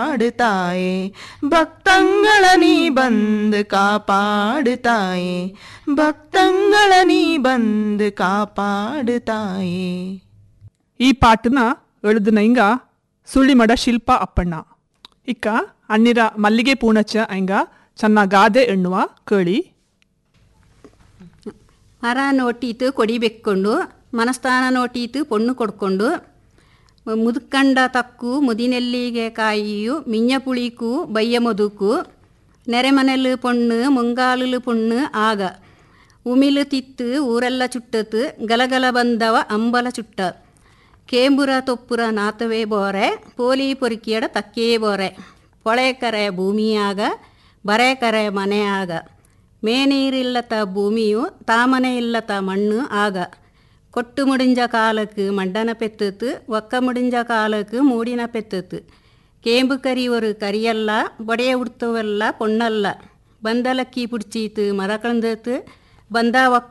ತಾಯೇ ಭಕ್ತಂಗಳ ನೀ ಬಂದು ಕಾಪಾಡು ತಾಯೇ ಭಕ್ತಂಗಳ ನೀ ಬಂದು ಕಾಪಾಡು ತಾಯೇ ಈ ಪಾಟನ ಎಳ್ದು ನೈಂಗ ಸುಳ್ಳಿಮಡ ಶಿಲ್ಪ ಅಪ್ಪಣ್ಣ ಇಕ್ಕ ಅಣ್ಣಿರ ಮಲ್ಲಿಗೆ ಪೂಣಚ್ಚ ಐಂಗ ಚೆನ್ನ ಗಾದೆ ಎಣ್ಣುವ ಕೇಳಿ ಮರ ನೋಟೀತು ಕೊಡಿ ಬೆಕ್ಕೊಂಡು ಮನಸ್ಥಾನ ನೋಟೀತು ಪೊಣ್ಣು ಕೊಡ್ಕೊಂಡು ಮುದುಕಂಡ ತಕ್ಕು ಮುದಿನೆಲ್ಲಿಗೆ ಕಾಯಿಯು ಮಿಂಜ ಪುಳಿಕು ಬಯ್ಯ ಮುದುಕು ನೆರೆಮನೆಲು ಪೊಣ್ಣು ಮುಂಗಾಲು ಪೊಣ್ಣು ಆಗ ಉಮಿಲು ತಿತ್ತು ಊರೆಲ್ಲ ಚುಟ್ಟತು ಗಲಗಲ ಬಂದವ ಅಂಬಲ ಚುಟ್ಟ ಕೇಂಬುರ ತೊಪ್ಪುರ ನಾತವೇ ಬೋರೆ ಪೋಲಿ ಪೊರಿಕಿಯಡ ತಕ್ಕೇ ಬೋರೆ ಪೊಳೆಕರೆ ಭೂಮಿಯಾಗ ಬರೆಕರೆ ಮನೆಯಾಗ ಮೇನೀರಿಲ್ಲತ ಭೂಮಿಯು ತಾಮನೆ ಇಲ್ಲತ ಮಣ್ಣು ಆಗ கொட்டு முடிஞ்ச காலுக்கு மண்டனை பெத்துத்து ஒக்க முடிஞ்ச காலுக்கு மூடின பெத்துத்து கேம்பு கறி ஒரு கரியல்ல ಬೊಡೆಯ ಉಡ್ತವಲ್ಲ ಪೊಣ್ಣಲ್ಲ ಬಂದಲಕ್ಕಿ ಪುಡ್ಚೀತು ಮರ ಕಳ್ದತ್ತು ಬಂದ ಒಕ್ಕ